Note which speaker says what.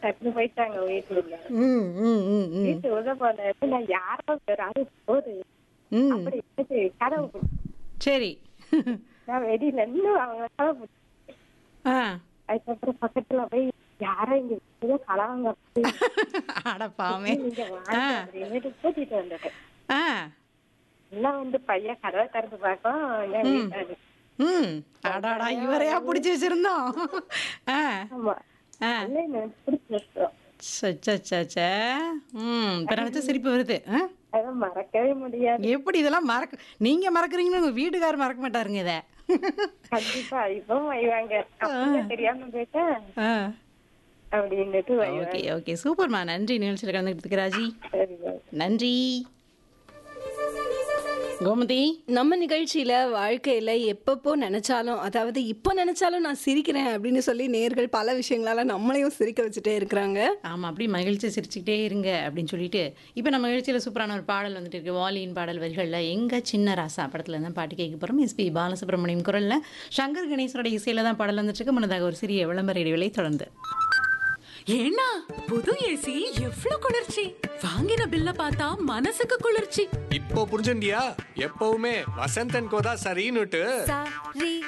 Speaker 1: டக்குனு போயிட்டாங்க வீட்டுல
Speaker 2: ம் ம் ம் ம்
Speaker 1: வீட்டு உள்ள போனது நான் யாரோ யாரு போகுது
Speaker 2: ம்
Speaker 1: அப்படி இருந்துச்சு கதவு பிடிச்சு.
Speaker 2: சரி
Speaker 1: நான் வெளியில இருந்து அவங்க கதவு பிடிச்சு.
Speaker 2: ஆ
Speaker 1: அதுக்கப்புறம் பக்கத்துல போய் யாரோ இங்க ஏதோ கலவாங்க அப்படி
Speaker 2: அட பாவமே
Speaker 1: நீங்க வாங்க அப்படின்னு கூட்டிட்டு வந்துட்டேன்
Speaker 2: ஆ
Speaker 1: எல்லாம் வந்து பையன் கதவை திறந்து பார்க்கும் என் வீட்டாரு
Speaker 2: ம் அடாடா இவரையா பிடிச்சி வச்சிருந்தோம் ஆ
Speaker 1: ஆமா
Speaker 2: ஆ
Speaker 1: நல்லா எனக்கு பிடிச்சி வச்சோம்
Speaker 2: சச்சா ம் இப்போ நினச்சா சிரிப்பு வருது ஆ
Speaker 1: அதை மறக்கவே முடியாது
Speaker 2: எப்படி இதெல்லாம் மறக்க நீங்க மறக்கறீங்கன்னு உங்க வீட்டுக்காரர் மறக்க மாட்டாருங்க இதை
Speaker 1: கண்டிப்பா இப்பவும் வைவாங்க அப்படியே தெரியாம போயிட்டேன்
Speaker 2: ஆ
Speaker 1: அப்படின்னுட்டு வைவாங்க
Speaker 2: ஓகே ஓகே சூப்பர்மா நன்றி நிகழ்ச்சியில் கலந்துக்கிட்டு ராஜி
Speaker 1: சரி
Speaker 2: நன்றி கோமதி
Speaker 3: நம்ம நிகழ்ச்சியில வாழ்க்கையில எப்பப்போ நினைச்சாலும் அதாவது இப்போ நினைச்சாலும் நான் சிரிக்கிறேன் அப்படின்னு சொல்லி நேர்கள் பல விஷயங்களால நம்மளையும் சிரிக்க வச்சுட்டே இருக்கிறாங்க
Speaker 2: ஆமா அப்படி மகிழ்ச்சி சிரிச்சுக்கிட்டே இருங்க அப்படின்னு சொல்லிட்டு இப்போ நம்ம நிகழ்ச்சியில் சூப்பரான ஒரு பாடல் வந்துட்டு இருக்கு வாலியின் பாடல் வரிகளில் எங்க சின்ன ராசா படத்துல தான் பாட்டு கேட்க போறோம் எஸ்பி பாலசுப்ரமணியம் குரல்ல சங்கர் கணேசரோட இசையில தான் பாடல் வந்துட்டு இருக்கு முன்னதாக ஒரு சிறிய விளம்பர இடைவேளை தொடர்ந்து
Speaker 4: ஏன்னா புது ஏசி எவ்வளவு குளிர்ச்சி வாங்கின பில்ல பார்த்தா மனசுக்கு குளிர்ச்சி
Speaker 5: இப்போ புரிஞ்சுண்டியா எப்பவுமே வசந்தன் கோதா சரின்னுட்டு
Speaker 4: சரி